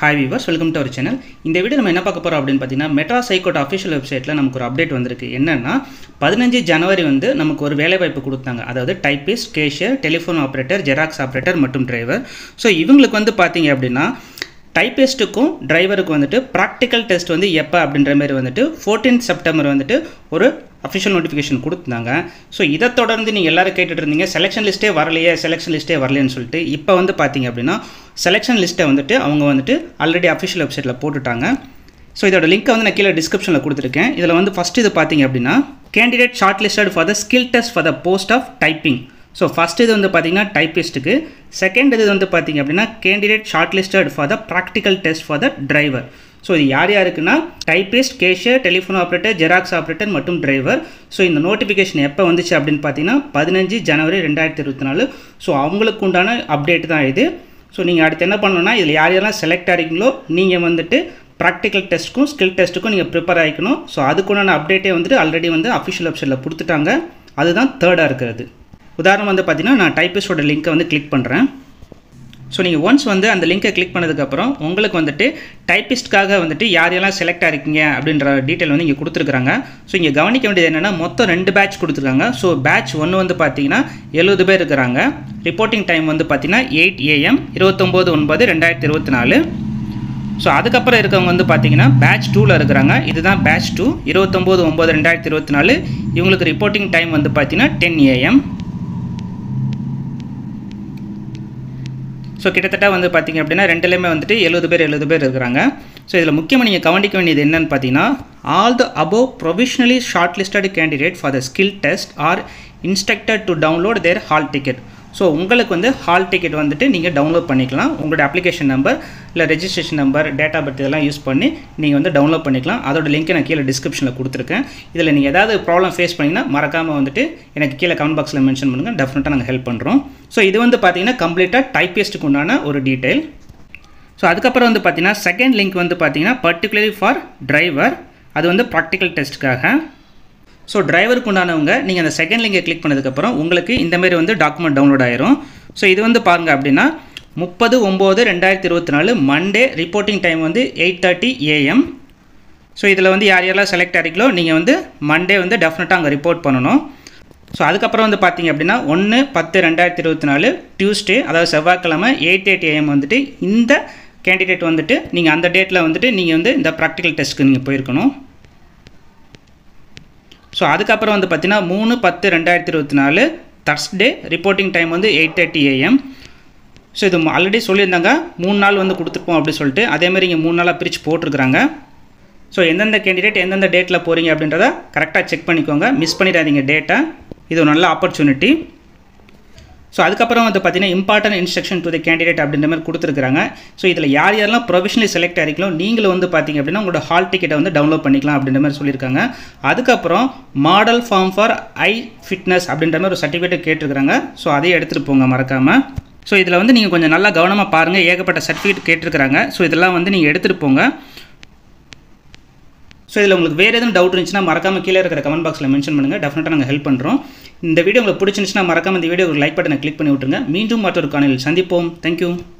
hi viewers welcome to our channel இந்த video நம்ம என்ன பார்க்க போகிறோம் அப்படின்னு பார்த்தீங்கன்னா மெட்ரா சைக்கோட் அஃபிஷியல் வெப்சைட்டில் நமக்கு ஒரு அப்டேட் வந்திருக்கு என்னன்னா பதினஞ்சு ஜனவரி வந்து நமக்கு ஒரு வேலைவாய்ப்பு கொடுத்தாங்க அதாவது typist cashier telephone operator xerox operator மற்றும் டிரைவர் ஸோ இவங்களுக்கு வந்து பார்த்தீங்க அப்படின்னா டைப்பிஸ்ட்டுக்கும் டிரைவருக்கும் வந்துட்டு ப்ராக்டிக்கல் டெஸ்ட் வந்து எப்போ அப்படின்ற மாதிரி வந்துட்டு 14 செப்டம்பர் வந்துட்டு ஒரு அஃபிஷியல் நோட்டிஃபிகேஷன் கொடுத்தாங்க ஸோ இதை தொடர்ந்து நீங்கள் எல்லாரும் கேட்டுட்டு இருந்தீங்க செலெக்ஷன் லிஸ்ட்டே வரலையே செலெக்ஷன் லிஸ்ட்டே வரலையேன்னு சொல்லிட்டு இப்போ வந்து பார்த்தீங்க அப்படின்னா செலெக்ஷன் லிஸ்ட்டை வந்துட்டு அவங்க வந்துட்டு ஆல்ரெடி அஃபிஷியல் வெப்சைட்டில் போட்டுட்டாங்க ஸோ இதோட லிங்க்கை வந்து நான் கீழே டிஸ்கிரிப்ஷனில் கொடுத்துருக்கேன் இதில் வந்து ஃபஸ்ட் இது பார்த்தீங்க அப்படின்னா candidate short listed for the skill test for the post of typing so first இது வந்து பார்த்தீங்கன்னா டைப்பிஸ்ட்டுக்கு செகண்ட் இது வந்து பார்த்தீங்க அப்படின்னா candidate short listed for the practical test for the driver so இது யார் யாருக்குன்னா typist cashier telephone operator xerox operator மற்றும் டிரைவர் ஸோ இந்த நோட்டிஃபிகேஷன் எப்போ வந்துச்சு அப்படின்னு பார்த்தீங்கன்னா பதினஞ்சு ஜனவரி ரெண்டாயிரத்தி இருபத்தி நாலு ஸோ அவங்களுக்கு உண்டான அப்டேட் தான் இது ஸோ நீங்கள் அடுத்து என்ன பண்ணணும்னா இதில் யார் யாரெல்லாம் செலக்ட் ஆகிங்களோ நீங்கள் வந்துட்டு ப்ராக்டிக்கல் டெஸ்ட்டுக்கும் ஸ்கில் டெஸ்ட்டுக்கும் நீங்கள் ப்ரிப்பேர் ஆகிக்கணும் ஸோ அதுக்குண்டான அப்டேட்டே வந்துட்டு ஆல்ரெடி வந்து அஃபிஷியல் வெப்சைட்டில் கொடுத்துட்டாங்க அதுதான் தேர்டாக இருக்கிறது உதாரணம் வந்து பார்த்தீங்கன்னா நான் டைப்பிஸ்டோட லிங்க்கை வந்து கிளிக் பண்ணுறேன் ஸோ நீங்கள் ஒன்ஸ் வந்து அந்த லிங்கை கிளிக் பண்ணதுக்கப்புறம் உங்களுக்கு வந்துட்டு டைப்பிஸ்ட்காக வந்துட்டு யார் யாரெல்லாம் செலக்ட் ஆகிருக்கீங்க அப்படின்ற டீட்டெயில் வந்து இங்கே கொடுத்துருக்காங்க ஸோ இங்கே கவனிக்க வேண்டியது என்னென்னா மொத்தம் ரெண்டு பேட்ச் கொடுத்துருக்காங்க ஸோ பேட்ச் ஒன்று வந்து பார்த்தீங்கன்னா எழுபது பேர் இருக்கிறாங்க ரிப்போர்ட்டிங் டைம் வந்து பார்த்தீங்கன்னா எயிட் ஏஎம் இருபத்தொம்போது ஒன்பது ரெண்டாயிரத்தி இருபத்தி நாலு ஸோ அதுக்கப்புறம் இருக்கவங்க வந்து பார்த்தீங்கன்னா பேட்ச் டூவில் இருக்கிறாங்க இதுதான் பேட்ச் டூ இருபத்தொம்போது ஒம்பது ரெண்டாயிரத்தி இருபத்தி நாலு இவங்களுக்கு ரிப்போர்ட்டிங் டைம் வந்து பார்த்தீங்கன்னா டென் ஏஎம் ஸோ கிட்டத்தட்ட வந்து பார்த்திங்க அப்படின்னா ரெண்டுலேயுமே வந்துட்டு எழுபது பேர் எழுபது பேர் இருக்கிறாங்க ஸோ இதில் முக்கியமாக நீங்கள் கவனிக்க வேண்டியது என்னன்னு பார்த்தீங்கன்னா all the above provisionally short listed candidate for the skill test are instructed to download their hall ticket so உங்களுக்கு வந்து ஹால் டிக்கெட் வந்துட்டு நீங்கள் டவுன்லோட் பண்ணிக்கலாம் உங்களோட அப்ளிகேஷன் நம்பர் இல்லை registration number date of birth இதெல்லாம் யூஸ் பண்ணி நீங்கள் வந்து டவுன்லோட் பண்ணிக்கலாம் அதோட லிங்க்கை நான் கீழே டிஸ்கிரிப்ஷனில் கொடுத்துருக்கேன் இதில் நீங்கள் ஏதாவது ப்ராப்ளம் ஃபேஸ் பண்ணிங்கன்னா மறக்காமல் வந்துட்டு எனக்கு கீழே கமெண்ட் பாக்ஸில் மென்ஷன் பண்ணுங்கள் டெஃபினட்டாக நாங்கள் ஹெல்ப் பண்ணுறோம் ஸோ இது வந்து பார்த்தீங்கன்னா கம்ப்ளீட்டாக டைப்பிஸ்ட்டுக்கு உண்டான ஒரு டீட்டெயில் ஸோ அதுக்கப்புறம் வந்து பார்த்தீங்கன்னா செகண்ட் லிங்க் வந்து பார்த்தீங்கன்னா பர்டிகுலர்லி ஃபார் டிரைவர் அது வந்து ப்ராக்டிக்கல் டெஸ்ட்டுக்காக ஸோ டிரைவருக்கு உண்டானவங்க நீங்கள் அந்த செகண்ட் லிங்கை கிளிக் பண்ணதுக்கப்புறம் உங்களுக்கு இந்தமாரி வந்து டாக்குமெண்ட் டவுன்லோட் ஆயிரும் ஸோ இது வந்து பாருங்கள் அப்படின்னா முப்பது ஒம்பது ரெண்டாயிரத்தி இருபத்தி நாலு மண்டே ரிப்போர்ட்டிங் டைம் வந்து எயிட் தேர்ட்டி ஏஎம் ஸோ இதில் வந்து யார் யாரெல்லாம் செலக்ட் ஆகிங்களோ நீங்கள் வந்து மண்டே வந்து டெஃபினட்டாக அங்கே ரிப்போர்ட் பண்ணணும் ஸோ அதுக்கப்புறம் வந்து பார்த்தீங்க அப்படின்னா ஒன்று பத்து ரெண்டாயிரத்தி இருபத்தி நாலு டியூஸ்டே அதாவது செவ்வாய்க்கிழமை எயிட் எயிட் ஏஎம் வந்துட்டு இந்த கேண்டிடேட் வந்துட்டு நீங்கள் அந்த டேட்டில் வந்துட்டு நீங்கள் வந்து இந்த ப்ராக்டிக்கல் டெஸ்ட்டுக்கு நீங்கள் போயிருக்கணும் ஸோ அதுக்கப்புறம் வந்து பார்த்தீங்கன்னா மூணு பத்து ரெண்டாயிரத்தி இருபத்தி நாலு தர்ஸ்டே ரிப்போர்ட்டிங் டைம் வந்து எயிட் தேர்ட்டி ஏஎம் ஸோ இது ஆல்ரெடி சொல்லியிருந்தாங்க மூணு நாள் வந்து கொடுத்துருப்போம் அப்படின்னு சொல்லிட்டு அதேமாதிரி இங்கே மூணு நாளாக பிரித்து போட்டிருக்கிறாங்க ஸோ எந்தெந்த கேண்டிடேட் எந்தெந்த டேட்டில் போகிறீங்க அப்படின்றத கரெக்டாக செக் பண்ணிக்கோங்க மிஸ் பண்ணிடாதீங்க டேட்டை இது ஒரு நல்ல ஆப்பர்ச்சுனிட்டி ஸோ அதுக்கப்புறம் வந்து பார்த்தீங்கன்னா important instruction to the candidate அப்படின்ற மாதிரி கொடுத்துருக்காங்க ஸோ இதில் யார் யாரெல்லாம் ப்ரொஃபஷனலி செலக்ட் ஆகிருக்கீங்களோ நீங்களும் வந்து பார்த்தீங்க அப்படின்னா உங்களோட ஹால் டிக்கெட்டை வந்து டவுன்லோட் பண்ணிக்கலாம் அப்படின்ற மாதிரி சொல்லியிருக்காங்க அதுக்கப்புறம் model form for eye fitness அப்படின்ற மாதிரி ஒரு சர்டிஃபிகேட் கேட்டிருக்காங்க ஸோ அதையும் எடுத்துகிட்டு போங்க மறக்காமல் ஸோ இதில் வந்து நீங்கள் கொஞ்சம் நல்லா கவனமாக பாருங்கள் ஏகப்பட்ட சர்டிஃபிகேட் கேட்டிருக்கிறாங்க ஸோ இதெல்லாம் வந்து நீங்கள் எடுத்துகிட்டு போங்க ஸோ இதில் உங்களுக்கு வேறு எதுவும் டவுட் இருந்துச்சுன்னா மறக்காமல் கீழே இருக்கிற கமெண்ட் பாக்ஸில் மென்ஷன் பண்ணுங்கள் டெஃபினட்டாக நாங்கள் ஹெல்ப் பண்ணுறோம் இந்த வீடியோ உங்களுக்கு பிடிச்சிருந்துச்சுன்னா மறக்காமல் இந்த வீடியோ ஒரு லைக் பட்டனை கிளிக் பண்ணி விட்டுருங்க மீண்டும் மற்றொரு காணொலியில் சந்திப்போம் தேங்க்யூ